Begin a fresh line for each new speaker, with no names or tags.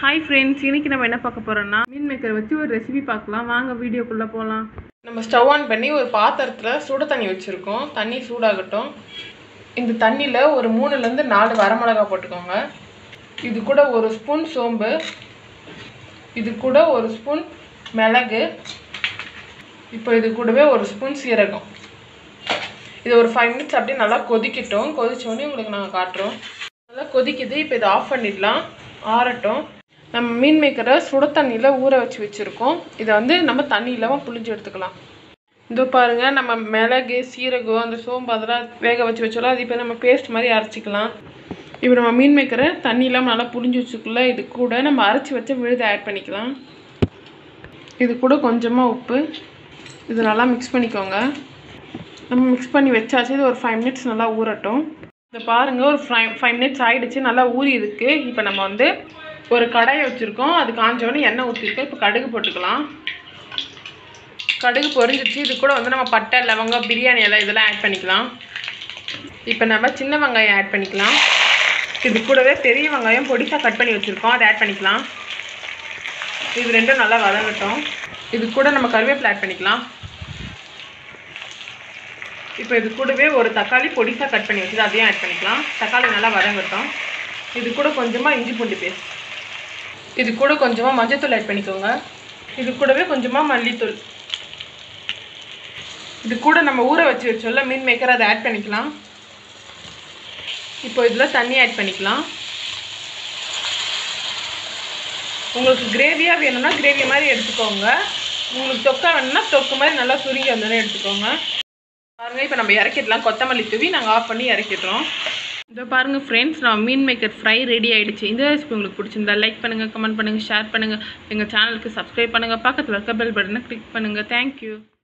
hi friends இன்னைக்கு நம்ம என்ன பார்க்க போறோம்னா மீன் மேக்கர் வச்சு ஒரு ரெசிபி பார்க்கலாம் வாங்க வீடியோக்குள்ளே போகலாம் நம்ம ஸ்டவ் ஆன் பண்ணி ஒரு பாத்திரத்தில் சுட தண்ணி வச்சுருக்கோம் தண்ணி சூடாகட்டும் இந்த தண்ணியில் ஒரு மூணுலேருந்து நாலு வரமிளகா போட்டுக்கோங்க இது கூட ஒரு ஸ்பூன் சோம்பு இது கூட ஒரு ஸ்பூன் மிளகு இப்போ இது கூடவே ஒரு ஸ்பூன் சீரகம் இது ஒரு ஃபைவ் மினிட்ஸ் அப்படியே நல்லா கொதிக்கட்டும் கொதிச்ச உடனே உங்களுக்கு நாங்கள் காட்டுறோம் நல்லா கொதிக்குது இப்போ இதை ஆஃப் பண்ணிடலாம் ஆறட்டும் நம்ம மீன் மேக்கரை சுட தண்ணியில் ஊற வச்சு வச்சுருக்கோம் இதை வந்து நம்ம தண்ணி இல்லாமல் புளிஞ்சு எடுத்துக்கலாம் இதோ பாருங்கள் நம்ம மிளகு சீரகம் அந்த சோம்பு அதெல்லாம் வேக வச்சு வச்சோம்ல அது இப்போ நம்ம பேஸ்ட் மாதிரி அரைச்சிக்கலாம் இப்போ நம்ம மீன் மேக்கரை தண்ணி இல்லாமல் நல்லா புளிஞ்சு வச்சுக்குள்ள இது கூட நம்ம அரைச்சி வச்ச விழுதை ஆட் பண்ணிக்கலாம் இது கூட கொஞ்சமாக உப்பு இது நல்லா மிக்ஸ் பண்ணிக்கோங்க நம்ம மிக்ஸ் பண்ணி வச்சாச்சு இது ஒரு ஃபைவ் மினிட்ஸ் நல்லா ஊறட்டும் இதை பாருங்கள் ஒரு ஃபைவ் ஃபைவ் மினிட்ஸ் ஆகிடுச்சு நல்லா ஊறி இருக்கு இப்போ நம்ம வந்து ஒரு கடாயை வச்சுருக்கோம் அது காஞ்சோடனே எண்ணெய் ஊற்றிருக்கோம் இப்போ கடுகு போட்டுக்கலாம் கடுகு பொரிஞ்சிச்சு இது கூட வந்து நம்ம பட்டை லவங்கம் பிரியாணி எல்லாம் இதெல்லாம் ஆட் பண்ணிக்கலாம் இப்போ நம்ம சின்ன வெங்காயம் ஆட் பண்ணிக்கலாம் இது கூடவே பெரிய வெங்காயம் பொடிசாக கட் பண்ணி வச்சுருக்கோம் அதை ஆட் பண்ணிக்கலாம் இது ரெண்டும் நல்லா வதங்கட்டும் இது கூட நம்ம கருவேப்பிலை ஆட் பண்ணிக்கலாம் இப்போ இது கூடவே ஒரு தக்காளி பொடிசாக கட் பண்ணி வச்சுட்டு அதையும் ஆட் பண்ணிக்கலாம் தக்காளி நல்லா வதங்கட்டும் இது கூட கொஞ்சமாக இஞ்சி பூண்டு பேஸ்ட் இது கூட கொஞ்சமாக மஞ்சத்தூள் ஆட் பண்ணிக்கோங்க இது கூடவே கொஞ்சமாக மல்லித்தூள் இது கூட நம்ம ஊற வச்சு வச்சோம்ல மீன் மேக்கர் அதை ஆட் பண்ணிக்கலாம் இப்போ இதில் தண்ணி ஆட் பண்ணிக்கலாம் உங்களுக்கு கிரேவியாக வேணும்னா கிரேவி மாதிரி எடுத்துக்கோங்க உங்களுக்கு தொக்கா வேணும்னா தொக்கு மாதிரி நல்லா சுருங்கி வந்தோடனே எடுத்துக்கோங்க பாருங்க இப்போ நம்ம இறக்கிடலாம் கொத்தமல்லி தூவி நாங்கள் ஆஃப் பண்ணி இறக்கிடுறோம் இதோ பாருங்கள் ஃப்ரெண்ட்ஸ் நம்ம மீன் மேக்கர் ஃப்ரை ரெடி ஆகிடுச்சு இந்த ரெசிபி உங்களுக்கு பிடிச்சிருந்தா லைக் பண்ணுங்கள் கமெண்ட் பண்ணுங்கள் ஷேர் பண்ணுங்கள் எங்கள் சேனலுக்கு சப்ஸ்கிரைப் பண்ணுங்கள் பக்கத்தில் இருக்க பெல் பட்டனை கிளிக் பண்ணுங்கள் தேங்க்யூ